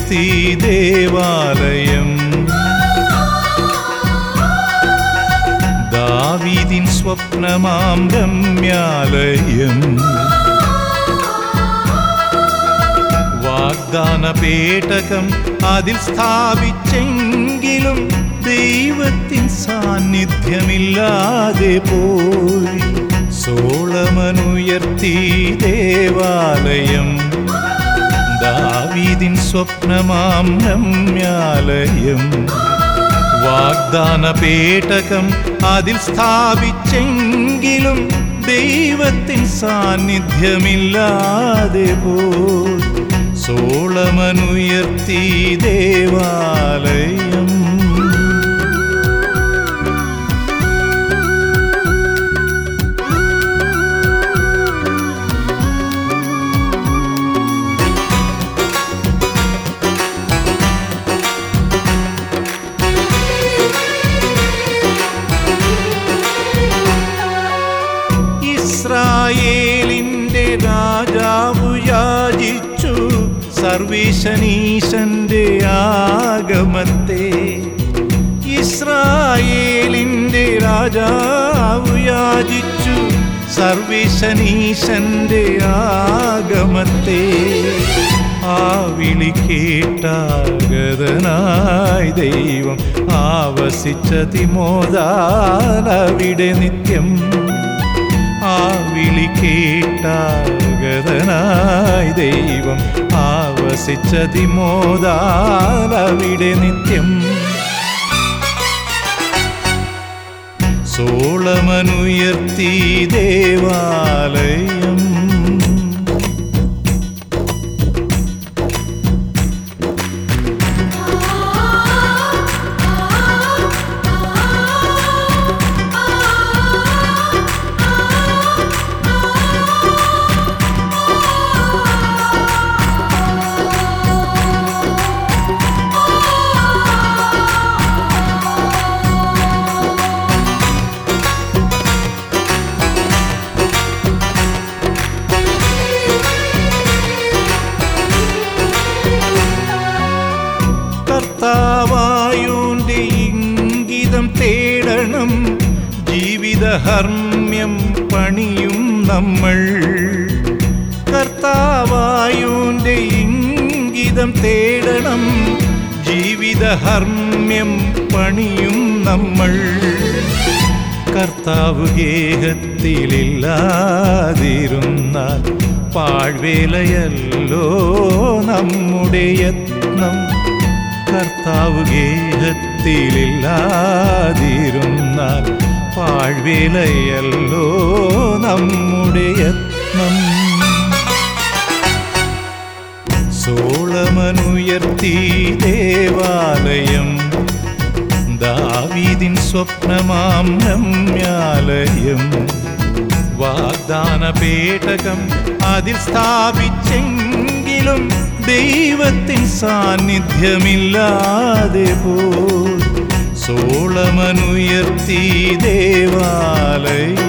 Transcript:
സോളമനുയർത്തി ദേവാലയം ദാവീദിൻ സ്വപ്നമാം രമ്യാലയം വാഗ്ദാന പേടകം അതിൽ സ്ഥാപിച്ചെങ്കിലും ദൈവത്തിൻ സാന്നിധ്യമില്ലാതെ പോയി സോളമനുയർത്തി ദേവാലയം ദാവീദിൻ സ്വപ്നമാം രമ്യാലയം വാഗ്ദാന പേടകം അതിൽ സ്ഥാപിച്ചെങ്കിലും ദൈവത്തിൻ സാന്നിധ്യമില്ലാതെ പോയി സോളമനുയർത്തി ദേവാലയം ഇസ്രായേലിന്റെ രാജാവു യാചിച്ചു സർവീശനീശന്റെ ആഗമത്തെ ഇസ്രായേലിന്റെ രാജാവു യാചിച്ചു സർവീശനീശന്റെ ആഗമത്തെ ആ വിളി കേട്ടാഗതനായി ദൈവം ആവസിച്ച തിമോദാനവിടെ നിത്യം ആ വിളി കേട്ടാഗതനായി ദൈവം ആവസിച്ച തിമോദാനവിടെ നിത്യം സോളമനുയർത്തി ദേവാലയം കർത്താവായോന്റെ ഇംഗിതം തേടണം ജീവിതഹർമ്മ്യം പണിയും നമ്മൾ കർത്താവായോന്റെ ഇംഗിതം തേടണം ജീവിതഹർമ്മ്യം പണിയും നമ്മൾ കർത്താവ് ഗേഹത്തിലില്ലാതിരുന്നാൽ പാഴ്വേലയല്ലോ നമ്മുടെ യത്നം കർത്താവ് ഗേഹത്തിലില്ലാതിരുന്നാൽ പാഴ്വേലയല്ലോ നമ്മുടെ യത്നം സോളമനുയർത്തി ദേവാലയം ദാവീദിൻ സ്വപ്നമാം രമ്യാലയം വാഗ്ദാന പേടകം അതിൽ സ്ഥാപിച്ചെങ്കിലും ദൈവത്തിൻ സാന്നിധ്യമില്ലാതെ പോയി സോളമനുയർത്തി ദേവാലയം